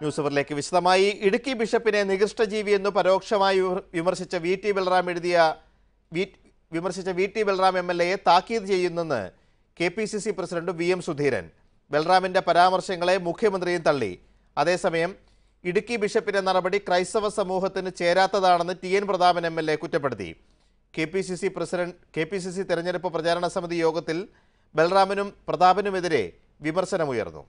News അവറിലേക്ക് വിശദമായി ഇടുക്കി ബിഷപ്പിനെ നികൃഷ്ടജീവി എന്ന് പരോക്ഷമായി വിമർ- വിമർശിച്ച വി ടി ബൽറാം എഴുതിയ വി വിമർശിച്ച V T Balram M L എയെ താക്കീത് ചെയ്യുന്നെന്ന് K P C C president V M Sudheeran ബൽറാമിന്റെ പരാമർശങ്ങളെ മുഖ്യമന്ത്രിയും തള്ളി അതേസമയം ഇടുക്കി ബിഷപ്പിന്റെ നടപടി ക്രൈസ്തവ സമൂഹത്തിന് ചേരാത്തതാണെന്ന് T N Prathapan M L A കുറ്റപ്പെടുത്തി K P C C president K P C C തെരഞ്ഞെടുപ്പ് പ്രചാരണ സമിതി യോഗത്തിൽ ബൽറാമിനും പ്രതാപനുമെതിരെ വിമർശനമുയർന്നു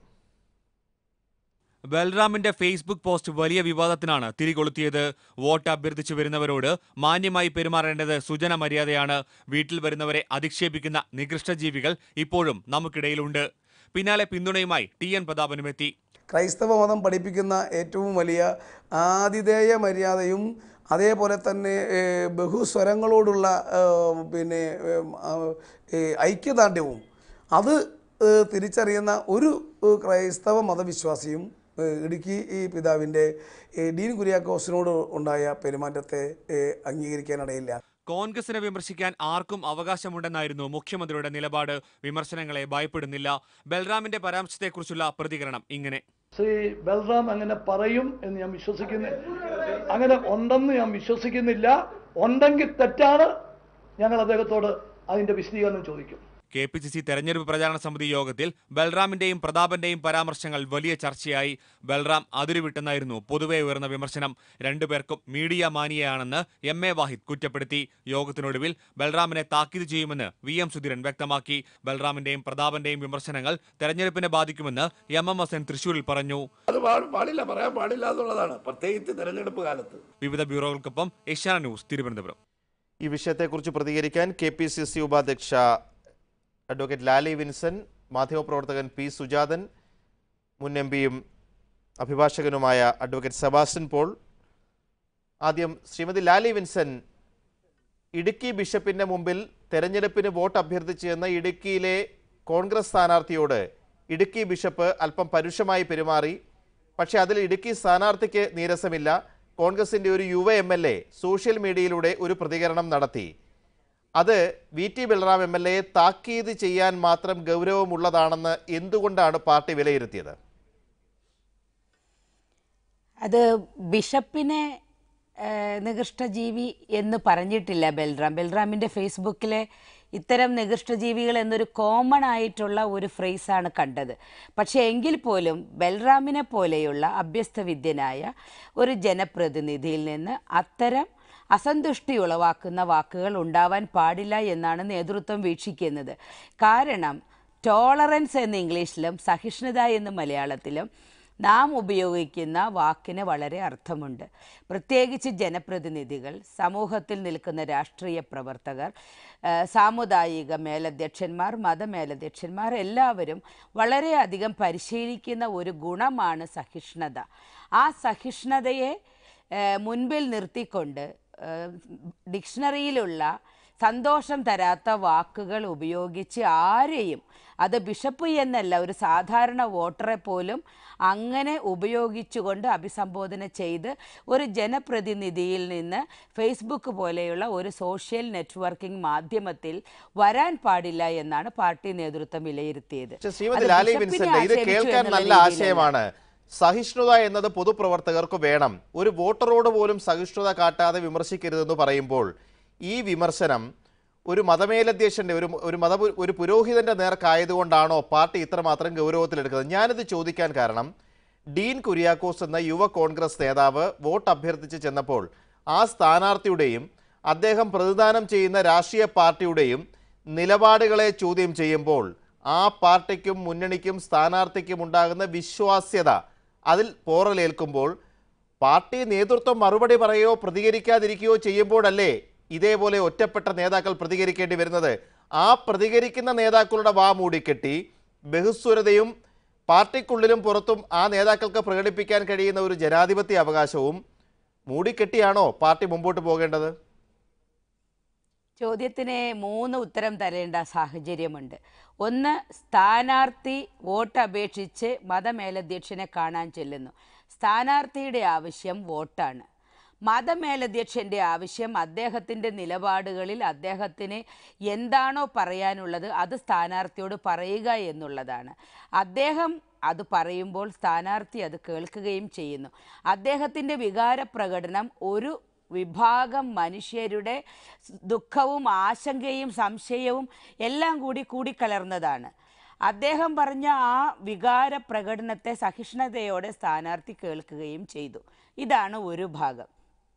ബൽറാമിന്റെ ഫേസ്ബുക്ക് പോസ്റ്റ് വലിയ വിവാദത്തിനാണ് തിരികൊളുത്തിയത് വോട്ട് അഭ്യർത്ഥിച്ചു വരുന്നവരോട് മാന്യമായി പെരുമാറേണ്ടത് സുജന മര്യാദയാണ് വീട്ടിൽ വരുന്നവരെ അധിക്ഷേപിക്കുന്ന നികൃഷ്ടജീവികൾ ഇപ്പോഴും നമുക്കിടയിലുണ്ട് പിന്നാലെ പിന്തുണയുമായി ടി എൻ പ്രതാപനും എത്തി ക്രൈസ്തവ മതം പഠിപ്പിക്കുന്ന ഏറ്റവും വലിയ ആതിഥേയ മര്യാദയും അതേപോലെ തന്നെ ഏഹ്, ബഹുസ്വരങ്ങളോടുള്ള ഏഹ്, പിന്നെ ഏഹ്, ആ, ഏഹ്, ഐക്യദാർഢ്യവും അത് ഏഹ്, തിരിച്ചറിയുന്ന ഒരു ഏഹ്, ക്രൈസ്തവ മതവിശ്വാസിയും ഏഹ്, ഇടുക്കി ഈ പിതാവിൻ്റെ ഏഹ്, ഡീൻ കുര്യാക്കോസിനോട് ഉണ്ടായ പെരുമാറ്റത്തെ ഏഹ്, അംഗീകരിക്കാനിടയില്ല കോൺഗ്രസിനെ വിമർശിക്കാൻ ആർക്കും അവകാശമുണ്ടെന്നായിരുന്നു മുഖ്യമന്ത്രിയുടെ നിലപാട് വിമർശനങ്ങളെ ഭയപ്പെടുന്നില്ല ബൽറാമിന്റെ പരാമർശത്തെക്കുറിച്ചുള്ള പ്രതികരണം ഇങ്ങനെ ശ്രീ ബൽറാം അങ്ങനെ പറയും എന്ന് ഞാൻ വിശ്വസിക്കുന്നു അങ്ങനെ ഉണ്ടെന്ന് ഞാൻ വിശ്വസിക്കുന്നില്ല ഉണ്ടെങ്കിൽ തെറ്റാണ് ഞങ്ങൾ അദ്ദേഹത്തോട് അതിന്റെ വിശദീകരണം ചോദിക്കും കെ പി സി സി തെരഞ്ഞെടുപ്പ് പ്രചാരണ സമിതി യോഗത്തിൽ ബൽറാമിന്റെയും പ്രതാപന്റെയും പരാമർശങ്ങൾ വലിയ ചർച്ചയായി ബൽറാം അതിരുവിട്ടെന്നായിരുന്നു പൊതുവെ ഉയർന്ന വിമർശനം രണ്ടുപേർക്കും മീഡിയ മാനിയയാണെന്ന് എം എ വാഹിദ് കുറ്റപ്പെടുത്തി യോഗത്തിനൊടുവിൽ ബൽറാമിനെ താക്കീത് ചെയ്യുമെന്ന് വി എം സുധീരൻ വ്യക്തമാക്കി ബൽറാമിന്റെയും പ്രതാപന്റെയും വിമർശനങ്ങൾ തെരഞ്ഞെടുപ്പിനെ ബാധിക്കുമെന്ന് എം എം ഹസൻ തൃശൂരിൽ പറഞ്ഞു അത് പാ- പാടില്ല പറയാൻ പാടില്ല എന്നുള്ളതാണ് പ്രത്യേകിച്ച് തെരഞ്ഞെടുപ്പ് കാലത്ത് വിവിധ ബ്യൂറോകൾക്കൊപ്പം ഏഷ്യാന ന്യൂസ് തിരുവനന്തപുരം ഈ വിഷയത്തെക്കുറിച്ച് പ്രതികരിക്കാൻ കെ പി സി സി ഉപാധ്യക്ഷ അഡ്വക്കേറ്റ് ലാലി വിൻസൻ മാധ്യമപ്രവർത്തകൻ പി സുജാതൻ മുൻ എം പിയും അഭിഭാഷകനുമായ അഡ്വക്കേറ്റ് സെബാസ്റ്റ്യൻ പോൾ ആദ്യം ശ്രീമതി ലാലി വിൻസൻ ഇടുക്കി ബിഷപ്പിന്റെ മുമ്പിൽ തെരഞ്ഞെടുപ്പിന് വോട്ട് അഭ്യർത്ഥിച്ചു എന്ന ഇടുക്കിയിലെ കോൺഗ്രസ് സ്ഥാനാർത്ഥിയോട് ഇടുക്കി ബിഷപ്പ് അല്പം പരുഷമായി പെരുമാറി പക്ഷേ അതിൽ ഇടുക്കി സ്ഥാനാർത്ഥിക്ക് നീരസമില്ല കോൺഗ്രസിന്റെ ഒരു യുവ എം എൽ എ സോഷ്യൽ മീഡിയയിലൂടെ ഒരു പ്രതികരണം നടത്തി അത് V T Balram M L എയെ താക്കീത് ചെയ്യാൻ മാത്രം ഗൗരവമുള്ളതാണെന്ന് എന്തുകൊണ്ടാണ് പാർട്ടി വിലയിരുത്തിയത് അത് ബിഷപ്പിനെ ഏഹ്, നികൃഷ്ടജീവി എന്ന് പറഞ്ഞിട്ടില്ല ബൽറാം ബൽറാമിൻ്റെ ഫേസ്ബുക്കിലെ ഇത്തരം നികൃഷ്ടജീവികൾ എന്നൊരു കോമൺ ആയിട്ടുള്ള ഒരു ഫ്രേസാണ് കണ്ടത് പക്ഷേ എങ്കിൽ പോലും ബൽറാമിനെ പോലെയുള്ള അഭ്യസ്തവിദ്യനായ ഒരു ജനപ്രതിനിധിയിൽ നിന്ന് അത്തരം അസന്തുഷ്ടി ഉളവാക്കുന്ന വാക്കുകൾ ഉണ്ടാവാൻ പാടില്ല എന്നാണ് നേതൃത്വം വീക്ഷിക്കുന്നത് കാരണം ടോളറൻസ് എന്ന് ഇംഗ്ലീഷിലും സഹിഷ്ണുത എന്ന് മലയാളത്തിലും നാം ഉപയോഗിക്കുന്ന വാക്കിന് വളരെ അർത്ഥമുണ്ട് പ്രത്യേകിച്ച് ജനപ്രതിനിധികൾ സമൂഹത്തിൽ നിൽക്കുന്ന രാഷ്ട്രീയ പ്രവർത്തകർ ആ, സാമുദായിക മേലധ്യക്ഷന്മാർ മതമേലധ്യക്ഷന്മാർ എല്ലാവരും വളരെയധികം പരിശീലിക്കുന്ന ഒരു ഗുണമാണ് സഹിഷ്ണുത ആ സഹിഷ്ണുതയെ ആ, മുൻപിൽ നിർത്തിക്കൊണ്ട് ആ, ഡിക്ഷണറിയിലുള്ള സന്തോഷം തരാത്ത വാക്കുകൾ ഉപയോഗിച്ച് ആരെയും അത് ബിഷപ്പ് എന്നല്ല ഒരു സാധാരണ വോട്ടറെ പോലും അങ്ങനെ ഉപയോഗിച്ചുകൊണ്ട് അഭിസംബോധന ചെയ്ത് ഒരു ജനപ്രതിനിധിയിൽ നിന്ന് ഫേസ്ബുക്ക് പോലെയുള്ള ഒരു സോഷ്യൽ നെറ്റ്വർക്കിംഗ് മാധ്യമത്തിൽ വരാൻ പാടില്ല എന്നാണ് പാർട്ടി നേതൃത്വം വിലയിരുത്തിയത് പക്ഷേ ശ്രീമതി അത് ലാലി ബിഷപ്പിനെ വിൻസെന്റ് ഇത് ആക്ഷേപിച്ചു കേൾക്കാൻ എന്നുള്ള നല്ല രീതിയിലല്ല. ആശയമാണ് സഹിഷ്ണുത എന്നത് പൊതുപ്രവർത്തകർക്ക് വേണം ഒരു വോട്ടറോട് പോലും സഹിഷ്ണുത കാട്ടാതെ വിമർശിക്കരുതെന്ന് പറയുമ്പോൾ ഈ വിമർശനം ഒരു മതമേലധ്യക്ഷന്റെ ഒരു ഒരു മത ഒരു പുരോഹിതന്റെ നേർക്കായതുകൊണ്ടാണോ പാർട്ടി ഇത്രമാത്രം ഗൗരവത്തിലെടുക്കുന്നത് ഞാനിത് ചോദിക്കാൻ കാരണം ഡീൻ കുര്യാക്കോസ് എന്ന യുവ കോൺഗ്രസ് നേതാവ് വോട്ട് അഭ്യർത്ഥിച്ച് ചെന്നപ്പോൾ ആ സ്ഥാനാർത്ഥിയുടെയും അദ്ദേഹം പ്രതിദാനം ചെയ്യുന്ന രാഷ്ട്രീയ പാർട്ടിയുടെയും നിലപാടുകളെ ചോദ്യം ചെയ്യുമ്പോൾ ആ പാർട്ടിക്കും മുന്നണിക്കും സ്ഥാനാർത്ഥിക്കും ഉണ്ടാകുന്ന വിശ്വാസ്യത അതിൽ പോറലേൽക്കുമ്പോൾ പാർട്ടി നേതൃത്വം മറുപടി പറയുകയോ പ്രതികരിക്കാതിരിക്കുകയോ ചെയ്യുമ്പോഴല്ലേ ഇതേപോലെ ഒറ്റപ്പെട്ട നേതാക്കൾ പ്രതികരിക്കേണ്ടി വരുന്നത് ആ പ്രതികരിക്കുന്ന നേതാക്കളുടെ വാ മൂടിക്കെട്ടി ബഹുസ്വരതയും പാർട്ടിക്കുള്ളിലും പുറത്തും ആ നേതാക്കൾക്ക് പ്രകടിപ്പിക്കാൻ കഴിയുന്ന ഒരു ജനാധിപത്യ അവകാശവും മൂടിക്കെട്ടിയാണോ പാർട്ടി മുമ്പോട്ട് പോകേണ്ടത് ചോദ്യത്തിന് മൂന്ന് ഉത്തരം തരേണ്ട സാഹചര്യമുണ്ട് ഒന്ന് സ്ഥാനാർത്ഥി വോട്ട് അപേക്ഷിച്ച് മതമേലധ്യക്ഷനെ കാണാൻ ചെല്ലുന്നു സ്ഥാനാർത്ഥിയുടെ ആവശ്യം വോട്ടാണ് മതമേലധ്യക്ഷൻ്റെ ആവശ്യം അദ്ദേഹത്തിൻ്റെ നിലപാടുകളിൽ അദ്ദേഹത്തിന് എന്താണോ പറയാനുള്ളത് അത് സ്ഥാനാർത്ഥിയോട് പറയുക എന്നുള്ളതാണ് അദ്ദേഹം അത് പറയുമ്പോൾ സ്ഥാനാർത്ഥി അത് കേൾക്കുകയും ചെയ്യുന്നു അദ്ദേഹത്തിൻ്റെ വികാര പ്രകടനം ഒരു വിഭാഗം മനുഷ്യരുടെ സ് ദുഃഖവും ആശങ്കയും സംശയവും എല്ലാം കൂടി കൂടിക്കലർന്നതാണ് അദ്ദേഹം പറഞ്ഞ ആ വികാര പ്രകടനത്തെ സഹിഷ്ണുതയോടെ സ്ഥാനാർത്ഥി കേൾക്കുകയും ചെയ്തു ഇതാണ് ഒരു ഭാഗം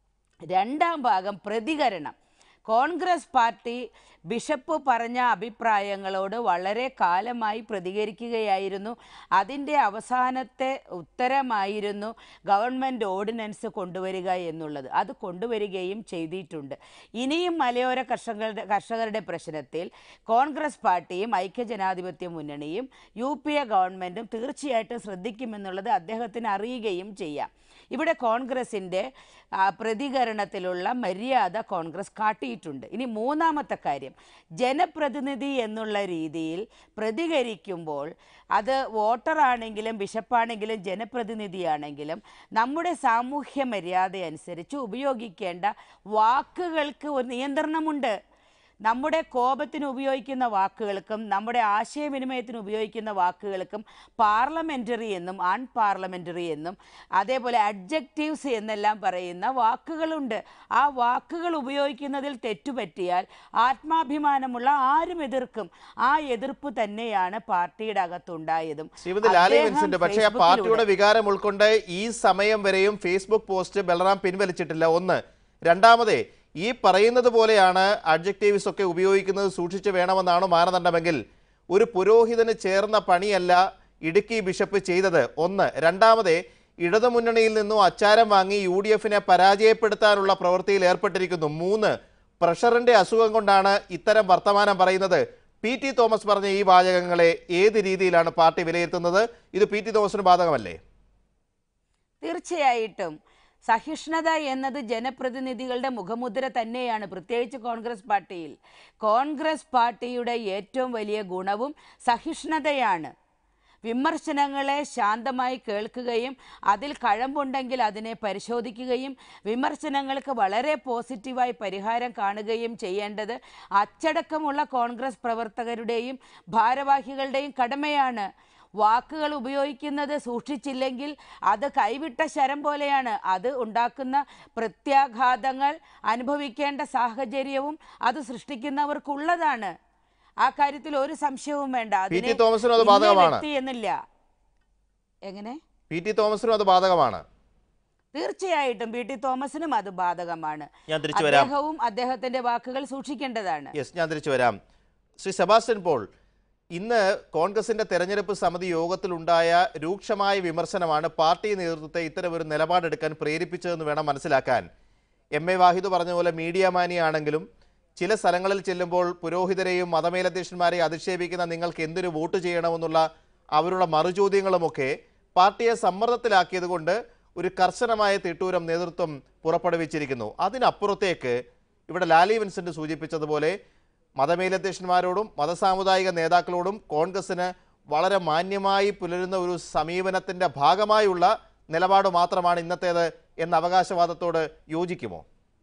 രണ്ടാം ഭാഗം പ്രതികരണം കോൺഗ്രസ് പാർട്ടി ബിഷപ്പ് പറഞ്ഞ അഭിപ്രായങ്ങളോട് വളരെ കാലമായി പ്രതികരിക്കുകയായിരുന്നു അതിൻ്റെ അവസാനത്തെ ഉത്തരമായിരുന്നു ഗവൺമെൻറ് ഓർഡിനൻസ് കൊണ്ടുവരിക എന്നുള്ളത് അത് കൊണ്ടുവരികയും ചെയ്തിട്ടുണ്ട് ഇനിയും മലയോര കർഷകരുടെ കർഷകരുടെ പ്രശ്നത്തിൽ കോൺഗ്രസ് പാർട്ടിയും ഐക്യജനാധിപത്യ മുന്നണിയും യു പി എ ഗവൺമെൻറ്റും തീർച്ചയായിട്ടും ശ്രദ്ധിക്കുമെന്നുള്ളത് അദ്ദേഹത്തിന് അറിയുകയും ചെയ്യാം ഇവിടെ കോൺഗ്രസിൻ്റെ ആ, പ്രതികരണത്തിലുള്ള മര്യാദ കോൺഗ്രസ് കാട്ടിയിട്ടുണ്ട് ഇനി മൂന്നാമത്തെ കാര്യം ജനപ്രതിനിധി എന്നുള്ള രീതിയിൽ പ്രതികരിക്കുമ്പോൾ അത് വോട്ടറാണെങ്കിലും ബിഷപ്പാണെങ്കിലും ജനപ്രതിനിധിയാണെങ്കിലും നമ്മുടെ സാമൂഹ്യ മര്യാദ അനുസരിച്ച് ഉപയോഗിക്കേണ്ട വാക്കുകൾക്ക് ഒരു നിയന്ത്രണമുണ്ട് നമ്മുടെ കോപത്തിന് ഉപയോഗിക്കുന്ന വാക്കുകൾക്കും നമ്മുടെ ആശയവിനിമയത്തിന് ഉപയോഗിക്കുന്ന വാക്കുകൾക്കും പാർലമെൻ്ററി എന്നും അൺപാർലമെൻ്ററി എന്നും അതേപോലെ അഡ്ജക്റ്റീവ്സ് എന്നെല്ലാം പറയുന്ന വാക്കുകളുണ്ട് ആ വാക്കുകൾ ഉപയോഗിക്കുന്നതിൽ തെറ്റുപറ്റിയാൽ ആത്മാഭിമാനമുള്ള ആരും എതിർക്കും ആ എതിർപ്പ് തന്നെയാണ് പാർട്ടിയുടെ അകത്തുണ്ടായതും ശ്രീമതി ലാലി അദ്ദേഹം വിൻസെന്റ് പക്ഷേ ആ ഫേസ്ബുക്കിലൂടെ- പാർട്ടിയുടെ വികാരം ഉൾക്കൊണ്ട് ഈ സമയം വരെയും ഫേസ്ബുക്ക് പോസ്റ്റ് ബലറാം പിൻവലിച്ചിട്ടില്ല ഒന്ന് രണ്ടാമതേ ഈ പറയുന്നത് പോലെയാണ് അഡ്ജക്റ്റീവ്സ് ഒക്കെ ഉപയോഗിക്കുന്നത് സൂക്ഷിച്ചു വേണമെന്നാണ് മാനദണ്ഡമെങ്കിൽ ഒരു പുരോഹിതന് ചേർന്ന പണിയല്ല ഇടുക്കി ബിഷപ്പ് ചെയ്തത് ഒന്ന് രണ്ടാമതേ ഇടതുമുന്നണിയിൽ നിന്നും അച്ചാരം വാങ്ങി യു ഡി എഫിനെ പരാജയപ്പെടുത്താനുള്ള പ്രവൃത്തിയിൽ ഏർപ്പെട്ടിരിക്കുന്നു മൂന്ന് പ്രഷറിന്റെ അസുഖം കൊണ്ടാണ് ഇത്തരം വർത്തമാനം പറയുന്നത് പി ടി തോമസ് പറഞ്ഞ ഈ വാചകങ്ങളെ ഏത് രീതിയിലാണ് പാർട്ടി വിലയിരുത്തുന്നത് ഇത് പി ടി തോമസിന് ബാധകമല്ലേ തീർച്ചയായിട്ടും സഹിഷ്ണുത എന്നത് ജനപ്രതിനിധികളുടെ മുഖമുദ്ര തന്നെയാണ് പ്രത്യേകിച്ച് കോൺഗ്രസ് പാർട്ടിയിൽ കോൺഗ്രസ് പാർട്ടിയുടെ ഏറ്റവും വലിയ ഗുണവും സഹിഷ്ണുതയാണ് വിമർശനങ്ങളെ ശാന്തമായി കേൾക്കുകയും അതിൽ കഴമ്പുണ്ടെങ്കിൽ അതിനെ പരിശോധിക്കുകയും വിമർശനങ്ങൾക്ക് വളരെ പോസിറ്റീവായി പരിഹാരം കാണുകയും ചെയ്യേണ്ടത് അച്ചടക്കമുള്ള കോൺഗ്രസ് പ്രവർത്തകരുടെയും ഭാരവാഹികളുടെയും കടമയാണ് വാക്കുകൾ ഉപയോഗിക്കുന്നത് സൂക്ഷിച്ചില്ലെങ്കിൽ അത് കൈവിട്ട ശരം പോലെയാണ് അത് ഉണ്ടാക്കുന്ന പ്രത്യാഘാതങ്ങൾ അനുഭവിക്കേണ്ട സാഹചര്യവും അത് സൃഷ്ടിക്കുന്നവർക്കുള്ളതാണ് ആ കാര്യത്തിൽ ഒരു സംശയവും വേണ്ട പി ടി അതിനെ തോമസിനും അത് ഇന്ന ബാധകമാണ്. വ്യക്തി എന്നില്ല എങ്ങനെ പി ടി തോമസിനും അത് ബാധകമാണ് തീർച്ചയായിട്ടും പി ടി തോമസിനും അത് ബാധകമാണ് ഞാൻ തിരിച്ചു വരാം. അദ്ദേഹവും അദ്ദേഹത്തിന്റെ വാക്കുകൾ സൂക്ഷിക്കേണ്ടതാണ് യെസ് ഞാൻ തിരിച്ചു വരാം ശ്രീ സെബാസ്റ്റ്യൻ പോൾ ഇന്ന് കോൺഗ്രസിന്റെ തെരഞ്ഞെടുപ്പ് സമിതി യോഗത്തിലുണ്ടായ രൂക്ഷമായ വിമർശനമാണ് പാർട്ടി നേതൃത്വത്തെ ഇത്തരമൊരു നിലപാടെടുക്കാൻ പ്രേരിപ്പിച്ചതെന്ന് വേണം മനസ്സിലാക്കാൻ എം എ വാഹിദ് പറഞ്ഞ പോലെ മീഡിയ മാനിയാണെങ്കിലും ചില സ്ഥലങ്ങളിൽ ചെല്ലുമ്പോൾ പുരോഹിതരെയും മതമേലധ്യക്ഷന്മാരെയും അധിക്ഷേപിക്കുന്ന നിങ്ങൾക്ക് എന്തിനു വോട്ട് ചെയ്യണമെന്നുള്ള അവരുടെ മറുചോദ്യങ്ങളുമൊക്കെ പാർട്ടിയെ സമ്മർദ്ദത്തിലാക്കിയത് കൊണ്ട് ഒരു കർശനമായ തിട്ടൂരം നേതൃത്വം പുറപ്പെടുവിച്ചിരിക്കുന്നു അതിനപ്പുറത്തേക്ക് ഇവിടെ ലാലി വിൻസെന്റ് സൂചിപ്പിച്ചതുപോലെ മതമേലധ്യക്ഷന്മാരോടും മതസാമുദായിക നേതാക്കളോടും കോൺഗ്രസിന് വളരെ മാന്യമായി പുലരുന്ന ഒരു സമീപനത്തിന്റെ ഭാഗമായുള്ള നിലപാട് മാത്രമാണ് ഇന്നത്തേത് എന്ന അവകാശവാദത്തോട് യോജിക്കുമോ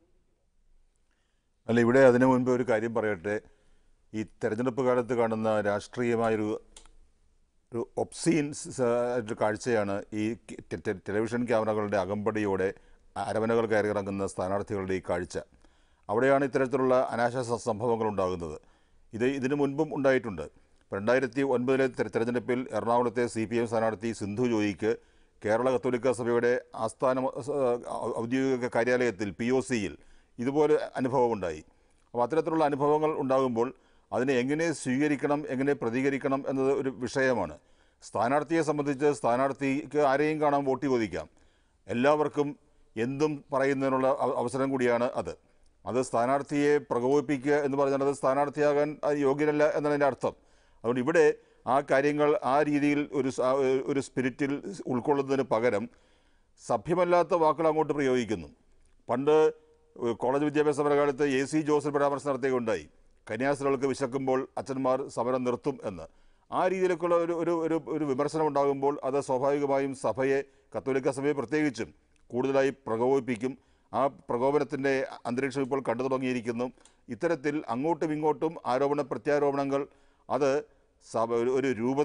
അല്ല ഇവിടെ അതിനു മുൻപ് ഒരു കാര്യം പറയട്ടെ ഈ തെരഞ്ഞെടുപ്പ് കാലത്ത് കാണുന്ന രാഷ്ട്രീയമായൊരു ഒരു ഒബ്സീൻ ആയിട്ട് കാഴ്ചയാണ് ഈ ടെ- ടെ- ടെലിവിഷൻ ക്യാമറകളുടെ അകമ്പടിയോടെ അരവനകൾ കയറിയിറങ്ങുന്ന സ്ഥാനാർത്ഥികളുടെ ഈ കാഴ്ച അവിടെയാണ് ഇത്തരത്തിലുള്ള അനാശാസ സംഭവങ്ങൾ ഉണ്ടാകുന്നത് ഇത് ഇതിനു മുൻപും ഉണ്ടായിട്ടുണ്ട് ഇപ്പോൾ രണ്ടായിരത്തി ഒൻപതിലെ തെര- തെരഞ്ഞെടുപ്പിൽ എറണാകുളത്തെ സി പി എം സ്ഥാനാർത്ഥി സിന്ധു ജോയിക്ക് കേരള കത്തോലിക്ക സഭയുടെ ആസ്ഥാന ഔദ്യോഗിക കാര്യാലയത്തിൽ പി ഒ സിയിൽ ഇതുപോലെ അനുഭവമുണ്ടായി അപ്പോൾ അത്തരത്തിലുള്ള അനുഭവങ്ങൾ ഉണ്ടാകുമ്പോൾ അതിനെ എങ്ങനെ സ്വീകരിക്കണം എങ്ങനെ പ്രതികരിക്കണം എന്നത് ഒരു വിഷയമാണ് സ്ഥാനാർത്ഥിയെ സംബന്ധിച്ച് സ്ഥാനാർത്ഥിക്ക് ആരെയും കാണാൻ വോട്ട് ചോദിക്കാം എല്ലാവർക്കും എന്തും പറയുന്നതിനുള്ള അവ- അവസരം കൂടിയാണ് അത് അത് സ്ഥാനാർത്ഥിയെ പ്രകോപിപ്പിക്കുക എന്ന് പറഞ്ഞാൽ അത് സ്ഥാനാർത്ഥിയാകാൻ അത് യോഗ്യനല്ല എന്നതിൻ്റെ അർത്ഥം അതുകൊണ്ട് ഇവിടെ ആ കാര്യങ്ങൾ ആ രീതിയിൽ ഒരു സ- ഒരു സ്പിരിറ്റിൽ ഉൾക്കൊള്ളുന്നതിന് പകരം സഭ്യമല്ലാത്ത വാക്കുകൾ അങ്ങോട്ട് പ്രയോഗിക്കുന്നു പണ്ട് കോളേജ് വിദ്യാഭ്യാസ സമരകാലത്ത് എ സി ജോസഫ് പരാമർശം നടത്തുകയുണ്ടായി കന്യാസ്ത്രീകൾക്ക് വിശക്കുമ്പോൾ അച്ഛന്മാർ സമരം നിർത്തും എന്ന് ആ രീതിയിലൊക്കെയുള്ള ഒരു ഒരു ഒരു ഒരു വിമർശനം ഉണ്ടാകുമ്പോൾ അത് സ്വാഭാവികമായും സഭയെ കത്തോലിക്ക സഭയെ പ്രത്യേകിച്ചും കൂടുതലായി പ്രകോപിപ്പിക്കും ആ പ്രകോപനത്തിൻ്റെ അന്തരീക്ഷം ഇപ്പോൾ കണ്ടു തുടങ്ങിയിരിക്കുന്നു ഇത്തരത്തിൽ അങ്ങോട്ടും ഇങ്ങോട്ടും ആരോപണ പ്രത്യാരോപണങ്ങൾ അത് സഭ ഒരു- ഒരു രൂപതയും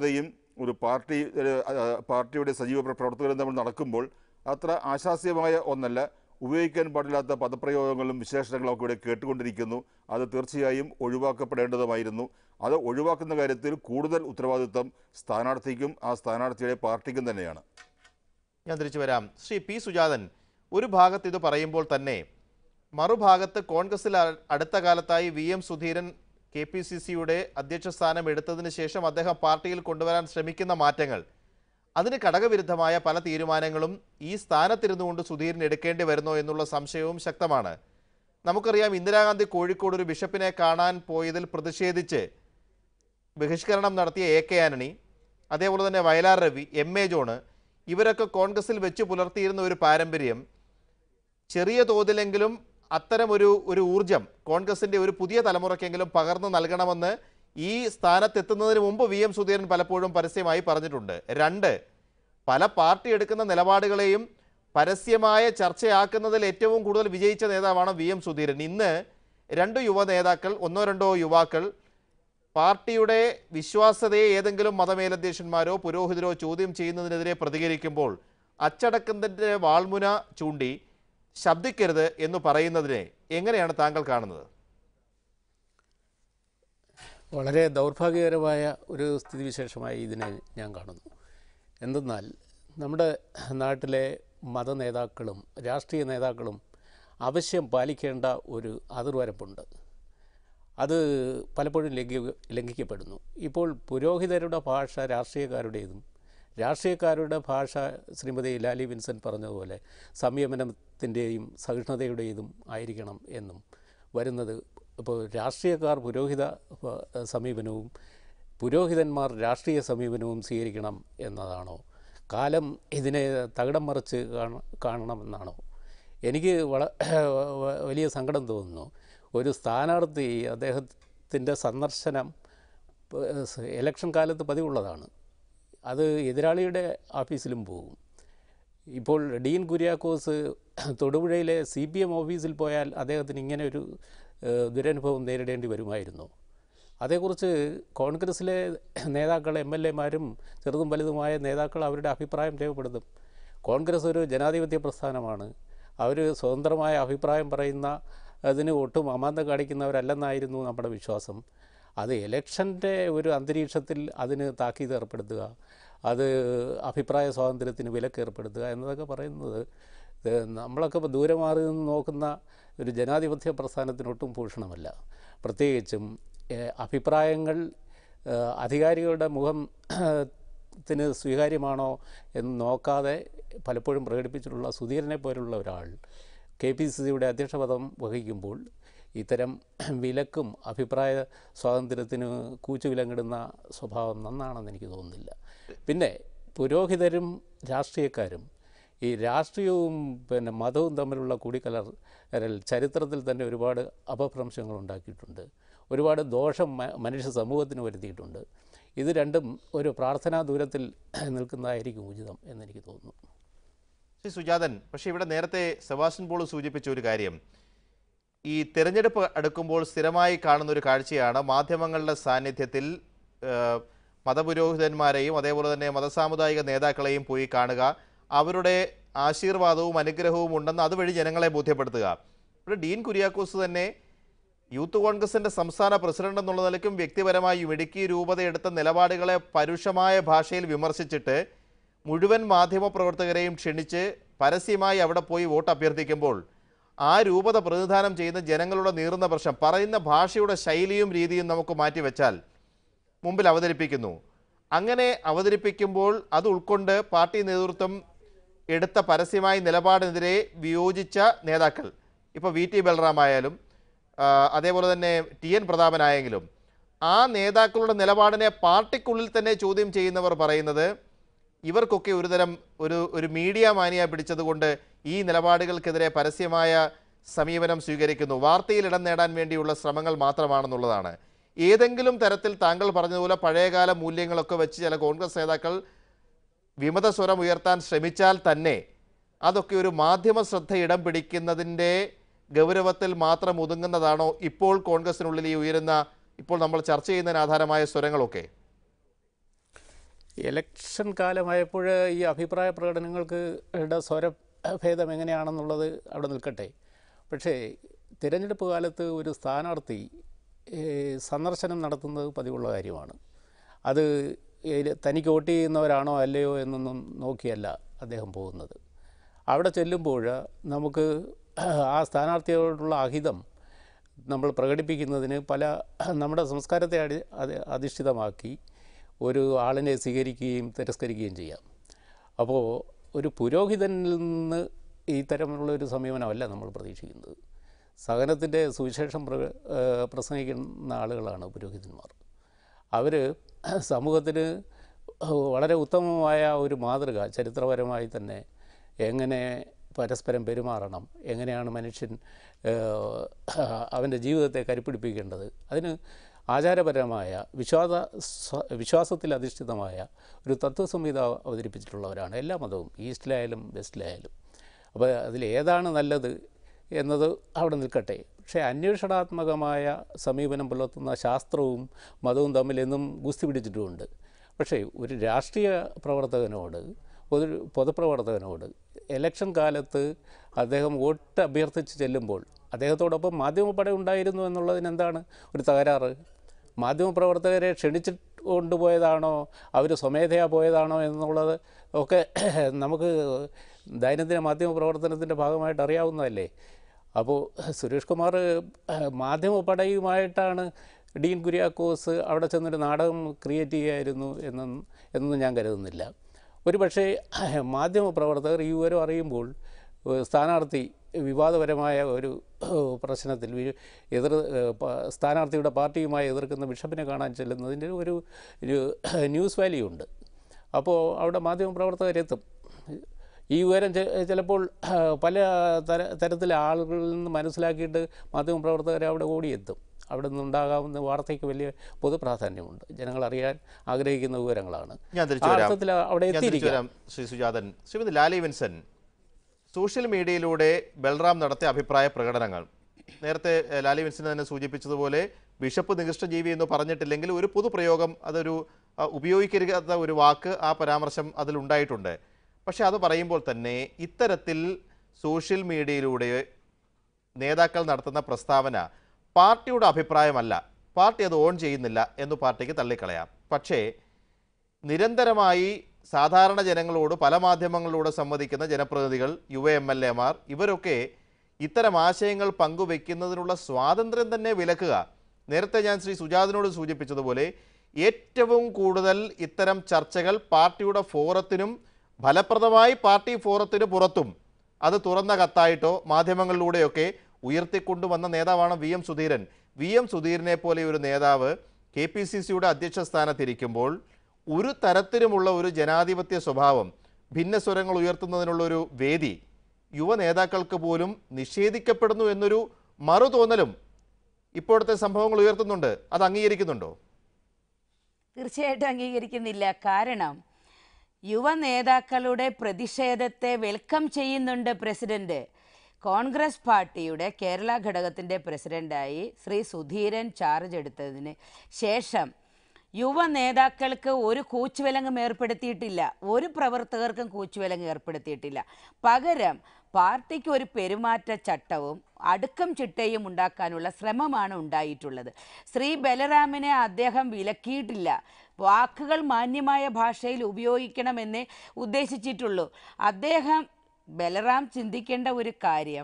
ഒരു പാർട്ടി ഒരു, ആ, പാർട്ടിയുടെ സജീവ പ്ര- പ്രവർത്തകരും തമ്മിൽ നടക്കുമ്പോൾ അത്ര ആശാസ്യമായ ഒന്നല്ല ഉപയോഗിക്കാൻ പാടില്ലാത്ത പദപ്രയോഗങ്ങളും വിശേഷണങ്ങളും ഒക്കെ ഇവിടെ കേട്ടുകൊണ്ടിരിക്കുന്നു അത് തീർച്ചയായും ഒഴിവാക്കപ്പെടേണ്ടതുമായിരുന്നു അത് ഒഴിവാക്കുന്ന കാര്യത്തിൽ കൂടുതൽ ഉത്തരവാദിത്വം സ്ഥാനാർത്ഥിക്കും ആ സ്ഥാനാർത്ഥിയുടെ പാർട്ടിക്കും തന്നെയാണ് ഞാൻ തിരിച്ചു വരാം ശ്രീ പി സുജാതൻ ഒരു ഭാഗത്ത് ഇത് പറയുമ്പോൾ തന്നെ മറുഭാഗത്ത് കോൺഗ്രസിൽ അ- അടുത്ത കാലത്തായി V M Sudheeran K P C സിയുടെ അധ്യക്ഷ സ്ഥാനം എടുത്തതിന് ശേഷം അദ്ദേഹം പാർട്ടിയിൽ കൊണ്ടുവരാൻ ശ്രമിക്കുന്ന മാറ്റങ്ങൾ അതിന് ഘടകവിരുദ്ധമായ പല തീരുമാനങ്ങളും ഈ സ്ഥാനത്തിരുന്നുകൊണ്ട് സുധീരൻ എടുക്കേണ്ടി വരുന്നോ എന്നുള്ള സംശയവും ശക്തമാണ് നമുക്കറിയാം ഇന്ദിരാഗാന്ധി കോഴിക്കോട് ഒരു ബിഷപ്പിനെ കാണാൻ പോയതിൽ പ്രതിഷേധിച്ച് ബഹിഷ്കരണം നടത്തിയ എ കെ ആന്റണി അതേപോലെ തന്നെ വയലാർ രവി എം എ ജോണ് ഇവരൊക്കെ കോൺഗ്രസിൽ വെച്ച് പുലർത്തിയിരുന്ന ഒരു പാരമ്പര്യം ചെറിയ തോതിലെങ്കിലും അത്തരമൊരു ഒരു ഊർജം കോൺഗ്രസിൻ്റെ ഒരു പുതിയ തലമുറയ്ക്കെങ്കിലും പകർന്നു നൽകണമെന്ന് ഈ സ്ഥാനത്തെത്തുന്നതിന് മുമ്പ് വി എം സുധീരൻ പലപ്പോഴും പരസ്യമായി പറഞ്ഞിട്ടുണ്ട് രണ്ട് പല പാർട്ടി എടുക്കുന്ന നിലപാടുകളെയും പരസ്യമായ ചർച്ചയാക്കുന്നതിൽ ഏറ്റവും കൂടുതൽ വിജയിച്ച നേതാവാണ് വി എം സുധീരൻ ഇന്ന് രണ്ട് യുവ നേതാക്കൾ ഒന്നോ രണ്ടോ യുവാക്കൾ പാർട്ടിയുടെ വിശ്വാസ്യതയെ ഏതെങ്കിലും മതമേലധ്യക്ഷന്മാരോ പുരോഹിതരോ ചോദ്യം ചെയ്യുന്നതിനെതിരെ പ്രതികരിക്കുമ്പോൾ അച്ചടക്കത്തിൻ്റെ വാൾമുന ചൂണ്ടി ശബ്ദിക്കരുത് എന്ന് പറയുന്നതിനെ എങ്ങനെയാണ് താങ്കൾ കാണുന്നത് വളരെ ദൗർഭാഗ്യകരമായ ഒരു സ്ഥിതിവിശേഷമായി ഇതിനെ ഞാൻ കാണുന്നു എന്തെന്നാൽ നമ്മുടെ നാട്ടിലെ മതനേതാക്കളും രാഷ്ട്രീയ നേതാക്കളും അവശ്യം പാലിക്കേണ്ട ഒരു അതിർവരമ്പുണ്ട് അത് പലപ്പോഴും ലംഘി ലംഘിക്കപ്പെടുന്നു ഇപ്പോൾ പുരോഹിതരുടെ ഭാഷ രാഷ്ട്രീയക്കാരുടേതും രാഷ്ട്രീയക്കാരുടെ ഭാഷ ശ്രീമതി ലാലി വിൻസെൻ്റ് പറഞ്ഞതുപോലെ സംയമനത്തിൻ്റെയും സഹിഷ്ണുതയുടേതും ആയിരിക്കണം എന്നും വരുന്നത് ഇപ്പോൾ രാഷ്ട്രീയക്കാർ പുരോഹിത ഏഹ്, സമീപനവും പുരോഹിതന്മാർ രാഷ്ട്രീയ സമീപനവും സ്വീകരിക്കണം എന്നതാണോ കാലം ഇതിനെ തകിടം മറിച്ച് കാണ- കാണണമെന്നാണോ എനിക്ക് വള വലിയ സങ്കടം തോന്നുന്നു ഒരു സ്ഥാനാർത്ഥി അദ്ദേഹത്തിൻ്റെ സന്ദർശനം ഏഹ്, ഇലക്ഷൻ കാലത്ത് പതിവുള്ളതാണ് അത് എതിരാളിയുടെ ഓഫീസിലും പോകും ഇപ്പോൾ ഡീൻ കുര്യാക്കോസ് തൊടുപുഴയിലെ സി പി എം ഓഫീസിൽ പോയാൽ അദ്ദേഹത്തിന് ഇങ്ങനെ ഒരു ഏഹ്, ദുരനുഭവം നേരിടേണ്ടി വരുമായിരുന്നു അതേക്കുറിച്ച് കോൺഗ്രസ്സിലെ നേതാക്കൾ എം എൽ എമാരും ചെറുതും വലുതുമായ നേതാക്കൾ അവരുടെ അഭിപ്രായം രേഖപ്പെടുത്തും കോൺഗ്രസ് ഒരു ജനാധിപത്യ പ്രസ്ഥാനമാണ് അവർ സ്വതന്ത്രമായ അഭിപ്രായം പറയുന്ന അതിന് ഒട്ടും അമാന്തം കാണിക്കുന്നവരല്ലെന്നായിരുന്നു നമ്മുടെ വിശ്വാസം അത് ഇലക്ഷൻ്റെ ഒരു അന്തരീക്ഷത്തിൽ അതിന് താക്കീത് ഏർപ്പെടുത്തുക അത് അഭിപ്രായ സ്വാതന്ത്ര്യത്തിന് വിലക്ക് ഏർപ്പെടുത്തുക എന്നതൊക്കെ പറയുന്നത് ഇത് നമ്മളൊക്കെ ഇപ്പോൾ ദൂരെ മാറി നിന്ന് നോക്കുന്ന ഒരു ജനാധിപത്യ പ്രസ്ഥാനത്തിന് ഒട്ടും ഭൂഷണമല്ല പ്രത്യേകിച്ചും ഏഹ്, അഭിപ്രായങ്ങൾ ഏഹ്, അധികാരികളുടെ മുഖം ത്തിന് സ്വീകാര്യമാണോ എന്ന് നോക്കാതെ പലപ്പോഴും പ്രകടിപ്പിച്ചിട്ടുള്ള സുധീരനെ പോലുള്ള ഒരാൾ കെ പി സി സിയുടെ അധ്യക്ഷ പദം വഹിക്കുമ്പോൾ ഇത്തരം വിലക്കും അഭിപ്രായ സ്വാതന്ത്ര്യത്തിന് കൂച്ചുവിലങ്ങിടുന്ന സ്വഭാവം നന്നാണെന്ന് എനിക്ക് തോന്നുന്നില്ല പിന്നെ പുരോഹിതരും രാഷ്ട്രീയക്കാരും ഈ രാഷ്ട്രീയവും പിന്നെ മതവും തമ്മിലുള്ള കൂടിക്കലറൽ ചരിത്രത്തിൽ തന്നെ ഒരുപാട് അപഭ്രംശങ്ങൾ ഉണ്ടാക്കിയിട്ടുണ്ട് ഒരുപാട് ദോഷം മ- മനുഷ്യ സമൂഹത്തിന് വരുത്തിയിട്ടുണ്ട് ഇത് രണ്ടും ഒരു പ്രാർത്ഥനാ ദൂരത്തിൽ നിൽക്കുന്നതായിരിക്കും ഉചിതം എന്നെനിക്ക് തോന്നുന്നു ശ്രീ സുജാതൻ പക്ഷേ ഇവിടെ നേരത്തെ സെബാസ്റ്റ്യൻ പോൾ സൂചിപ്പിച്ച ഒരു കാര്യം ഈ തിരഞ്ഞെടുപ്പ് അടുക്കുമ്പോൾ സ്ഥിരമായി കാണുന്ന ഒരു കാഴ്ചയാണ് മാധ്യമങ്ങളുടെ സാന്നിധ്യത്തിൽ ഏഹ്, മതപുരോഹിതന്മാരെയും അതേപോലെ തന്നെ മതസാമുദായിക നേതാക്കളെയും പോയി കാണുക അവരുടെ ആശീർവാദവും അനുഗ്രഹവും ഉണ്ടെന്ന് അതുവഴി ജനങ്ങളെ ബോധ്യപ്പെടുത്തുക ഇവിടെ ഡീൻ കുര്യാക്കോസ് തന്നെ യൂത്ത് കോൺഗ്രസിന്റെ സംസ്ഥാന പ്രസിഡന്റ് എന്നുള്ള നിലയ്ക്കും വ്യക്തിപരമായും ഇടുക്കി രൂപത എടുത്ത നിലപാടുകളെ പരുഷമായ ഭാഷയിൽ വിമർശിച്ചിട്ട് മുഴുവൻ മാധ്യമപ്രവർത്തകരെയും ക്ഷണിച്ച് പരസ്യമായി അവിടെ പോയി വോട്ട് അഭ്യർത്ഥിക്കുമ്പോൾ ആ രൂപത പ്രതിനിധാനം ചെയ്യുന്ന ജനങ്ങളുടെ നീറുന്ന പ്രശ്നം പറയുന്ന ഭാഷയുടെ ശൈലിയും രീതിയും നമുക്ക് മാറ്റിവെച്ചാൽ മുമ്പിൽ അവതരിപ്പിക്കുന്നു അങ്ങനെ അവതരിപ്പിക്കുമ്പോൾ അത് ഉൾക്കൊണ്ട് പാർട്ടി നേതൃത്വം എടുത്ത പരസ്യമായ നിലപാടിനെതിരെ വിയോജിച്ച നേതാക്കൾ ഇപ്പോൾ വി ടി ബൽറാം ആയാലും ആ, അതേപോലെ തന്നെ ടി എൻ പ്രതാപനായെങ്കിലും ആ നേതാക്കളുടെ നിലപാടിനെ പാർട്ടിക്കുള്ളിൽ തന്നെ ചോദ്യം ചെയ്യുന്നവർ പറയുന്നത് ഇവർക്കൊക്കെ ഒരുതരം ഒരു ഒരു മീഡിയ മാനിയ പിടിച്ചതുകൊണ്ട് ഈ നിലപാടുകൾക്കെതിരെ പരസ്യമായ സമീപനം സ്വീകരിക്കുന്നു വാർത്തയിൽ ഇടം നേടാൻ വേണ്ടിയുള്ള ശ്രമങ്ങൾ മാത്രമാണെന്നുള്ളതാണ് ഏതെങ്കിലും തരത്തിൽ താങ്കൾ പറഞ്ഞതുപോലെ പഴയകാല മൂല്യങ്ങളൊക്കെ വെച്ച് ചില കോൺഗ്രസ് നേതാക്കൾ വിമത സ്വരം ഉയർത്താൻ ശ്രമിച്ചാൽ തന്നെ അതൊക്കെ ഒരു മാധ്യമ ശ്രദ്ധ ഇടം പിടിക്കുന്നതിൻ്റെ ഗൗരവത്തിൽ മാത്രം ഒതുങ്ങുന്നതാണോ ഇപ്പോൾ കോൺഗ്രസിനുള്ളിൽ ഈ ഉയരുന്ന ഇപ്പോൾ നമ്മൾ ചർച്ച ചെയ്യുന്നതിന് ആധാരമായ സ്വരങ്ങളൊക്കെ ഇലക്ഷൻ കാലമായപ്പോൾ ഈ അഭിപ്രായ പ്രകടനങ്ങൾക്ക് ടെ സ്വരഭേദം എങ്ങനെയാണെന്നുള്ളത് അവിടെ നിൽക്കട്ടെ പക്ഷേ തിരഞ്ഞെടുപ്പ് കാലത്ത് ഒരു സ്ഥാനാർത്ഥി ഏഹ്, സന്ദർശനം നടത്തുന്നത് പതിവുള്ള കാര്യമാണ് അത് ഏത് തനിക്ക് വോട്ട് ചെയ്യുന്നവരാണോ അല്ലയോ എന്നൊന്നും നോക്കിയല്ല അദ്ദേഹം പോകുന്നത് അവിടെ ചെല്ലുമ്പോൾ നമുക്ക് ആ സ്ഥാനാർത്ഥിയോടുള്ള അഹിതം നമ്മൾ പ്രകടിപ്പിക്കുന്നതിന് പല നമ്മുടെ സംസ്കാരത്തെ അടി അത് അധിഷ്ഠിതമാക്കി ഒരു ആളിനെ സ്വീകരിക്കുകയും തിരസ്കരിക്കുകയും ചെയ്യാം അപ്പോൾ ഒരു പുരോഹിതനിൽ നിന്ന് ഈ തരമുള്ള ഒരു സമീപനമല്ല നമ്മൾ പ്രതീക്ഷിക്കുന്നത് സഹനത്തിൻ്റെ സുവിശേഷം പ്ര ഏഹ് പ്രസംഗിക്കുന്ന ആളുകളാണ് പുരോഹിതന്മാർ അവർ സമൂഹത്തിന് വളരെ ഉത്തമമായ ഒരു മാതൃക ചരിത്രപരമായി തന്നെ എങ്ങനെ പരസ്പരം പെരുമാറണം എങ്ങനെയാണ് മനുഷ്യൻ ഏഹ്, അവൻ്റെ ജീവിതത്തെ കരുപ്പിടിപ്പിക്കേണ്ടത് അതിന് ആചാരപരമായ വിശ്വാസ സ്വ- വിശ്വാസത്തിൽ അധിഷ്ഠിതമായ ഒരു തത്വസംഹിത അവതരിപ്പിച്ചിട്ടുള്ളവരാണ് എല്ലാ മതവും ഈസ്റ്റിലായാലും വെസ്റ്റിലായാലും അപ്പോൾ അതിൽ ഏതാണ് നല്ലത് എന്നത് അവിടെ നിൽക്കട്ടെ പക്ഷേ അന്വേഷണാത്മകമായ സമീപനം പുലർത്തുന്ന ശാസ്ത്രവും മതവും തമ്മിൽ എന്നും ഗുസ്തി പിടിച്ചിട്ടുമുണ്ട് പക്ഷേ ഒരു രാഷ്ട്രീയ പ്രവർത്തകനോട് ഒരു പൊതുപ്രവർത്തകനോട് ഇലക്ഷൻ കാലത്ത് അദ്ദേഹം വോട്ട് അഭ്യർത്ഥിച്ച് ചെല്ലുമ്പോൾ അദ്ദേഹത്തോടൊപ്പം മാധ്യമപ്പട ഉണ്ടായിരുന്നു എന്നുള്ളതിന് എന്താണ് ഒരു തകരാറ് മാധ്യമപ്രവർത്തകരെ ക്ഷണിച്ചിട്ട് കൊണ്ടുപോയതാണോ അവർ സ്വമേധയാ പോയതാണോ എന്നുള്ളത് ഒക്കെ നമുക്ക് ദൈനംദിന മാധ്യമ പ്രവർത്തനത്തിൻ്റെ ഭാഗമായിട്ട് അറിയാവുന്നതല്ലേ അപ്പോൾ സുരേഷ് കുമാർ മാധ്യമപ്പടയുമായിട്ടാണ് ഡീൻ കുര്യാക്കോസ് അവിടെ ചെന്നൊരു നാടകം ക്രിയേറ്റ് ചെയ്യുമായിരുന്നു എന്നൊന്നും എന്നൊന്നും ഞാൻ കരുതുന്നില്ല ഒരു പക്ഷേ മാധ്യമപ്രവർത്തകർ ഈ വിവരം അറിയുമ്പോൾ ഏഹ് സ്ഥാനാർത്ഥി വിവാദപരമായ ഒരു ഏഹ് പ്രശ്നത്തിൽ വി- എതിർ ഏഹ് പ- സ്ഥാനാർത്ഥിയുടെ പാർട്ടിയുമായി എതിർക്കുന്ന ബിഷപ്പിനെ കാണാൻ ചെല്ലുന്നതിൻ്റെ ഒരു ഒരു ന്യൂസ് വാല്യൂ ഉണ്ട് അപ്പോൾ അവിടെ മാധ്യമപ്രവർത്തകരെത്തും ഈ വിവരം ചെ- ചിലപ്പോൾ ആ, പല തര തരത്തിലെ ആളുകളിൽ നിന്ന് മനസ്സിലാക്കിയിട്ട് മാധ്യമപ്രവർത്തകർ അവിടെ ഓടിയെത്തും അവിടെ നിന്നുണ്ടാകാവുന്ന വാർത്തയ്ക്ക് വലിയ പൊതുപ്രാധാന്യമുണ്ട് ജനങ്ങൾ അറിയാൻ ആഗ്രഹിക്കുന്ന വിവരങ്ങളാണ് ഞാൻ തിരിച്ചു ആ വരാം അർത്ഥത്തിൽ അവിടെ ഞാൻ തിരിച്ചു എത്തിയിരിക്കാം വരാം ശ്രീ സുജാതൻ ശ്രീമതി ലാലി വിൻസൻ സോഷ്യൽ മീഡിയയിലൂടെ ബൽറാം നടത്തിയ അഭിപ്രായ പ്രകടനങ്ങൾ നേരത്തെ ഏഹ്, ലാലി വിൻസൻ തന്നെ സൂചിപ്പിച്ചതുപോലെ ബിഷപ്പ് നികൃഷ്ടജീവി എന്ന് പറഞ്ഞിട്ടില്ലെങ്കിൽ ഒരു പൊതുപ്രയോഗം അതൊരു ആ, ഉപയോഗിക്കരുതാത്ത ഒരു വാക്ക് ആ പരാമർശം അതിലുണ്ടായിട്ടുണ്ട് പക്ഷെ അത് പറയുമ്പോൾ തന്നെ ഇത്തരത്തിൽ സോഷ്യൽ മീഡിയയിലൂടെ നേതാക്കൾ നടത്തുന്ന പ്രസ്താവന പാർട്ടിയുടെ അഭിപ്രായമല്ല പാർട്ടി അത് ഓൺ ചെയ്യുന്നില്ല എന്ന് പാർട്ടിക്ക് തള്ളിക്കളയാം പക്ഷേ നിരന്തരമായി സാധാരണ ജനങ്ങളോട് പല മാധ്യമങ്ങളിലൂടെ സംവദിക്കുന്ന ജനപ്രതിനിധികൾ യുവ എം എൽ എമാർ ഇവരൊക്കെ ഇത്തരം ആശയങ്ങൾ പങ്കുവെക്കുന്നതിനുള്ള സ്വാതന്ത്ര്യം തന്നെ വിലക്കുക നേരത്തെ ഞാൻ ശ്രീ സുജാതിനോട് സൂചിപ്പിച്ചതുപോലെ ഏറ്റവും കൂടുതൽ ഇത്തരം ചർച്ചകൾ പാർട്ടിയുടെ ഫോറത്തിനും ഫലപ്രദമായി പാർട്ടി ഫോറത്തിന് പുറത്തും അത് തുറന്ന കത്തായിട്ടോ മാധ്യമങ്ങളിലൂടെയൊക്കെ ഉയർത്തിക്കൊണ്ടുവന്ന നേതാവാണ് V M Sudheeran V M സുധീരനെ പോലെ ഒരു നേതാവ് കെ പി സി സിയുടെ അധ്യക്ഷ സ്ഥാനത്തിരിക്കുമ്പോൾ ഒരു തരത്തിലുമുള്ള ഒരു ജനാധിപത്യ സ്വഭാവം ഭിന്നസ്വരങ്ങൾ ഉയർത്തുന്നതിനുള്ള ഒരു വേദി യുവ നേതാക്കൾക്ക് പോലും നിഷേധിക്കപ്പെടുന്നു എന്നൊരു മറുതോന്നലും ഇപ്പോഴത്തെ സംഭവങ്ങൾ ഉയർത്തുന്നുണ്ട് അത് അംഗീകരിക്കുന്നുണ്ടോ തീർച്ചയായിട്ടും അംഗീകരിക്കുന്നില്ല കാരണം യുവ നേതാക്കളുടെ പ്രതിഷേധത്തെ വെൽക്കം ചെയ്യുന്നുണ്ട് പ്രസിഡന്റ് കോൺഗ്രസ് പാർട്ടിയുടെ കേരള ഘടകത്തിൻ്റെ പ്രസിഡന്റായി ശ്രീ സുധീരൻ ചാർജ് എടുത്തതിന് ശേഷം യുവ നേതാക്കൾക്ക് ഒരു കൂച്ചുവിലങ്ങും ഏർപ്പെടുത്തിയിട്ടില്ല ഒരു പ്രവർത്തകർക്കും കൂച്ചുവിലങ്ങ് ഏർപ്പെടുത്തിയിട്ടില്ല പകരം പാർട്ടിക്ക് ഒരു പെരുമാറ്റ ചട്ടവും അടുക്കം ചിട്ടയും ഉണ്ടാക്കാനുള്ള ശ്രമമാണ് ഉണ്ടായിട്ടുള്ളത് ശ്രീ ബലറാമിനെ അദ്ദേഹം വിലക്കിയിട്ടില്ല വാക്കുകൾ മാന്യമായ ഭാഷയിൽ ഉപയോഗിക്കണമെന്നേ ഉദ്ദേശിച്ചിട്ടുള്ളൂ അദ്ദേഹം ബലറാം ചിന്തിക്കേണ്ട ഒരു കാര്യം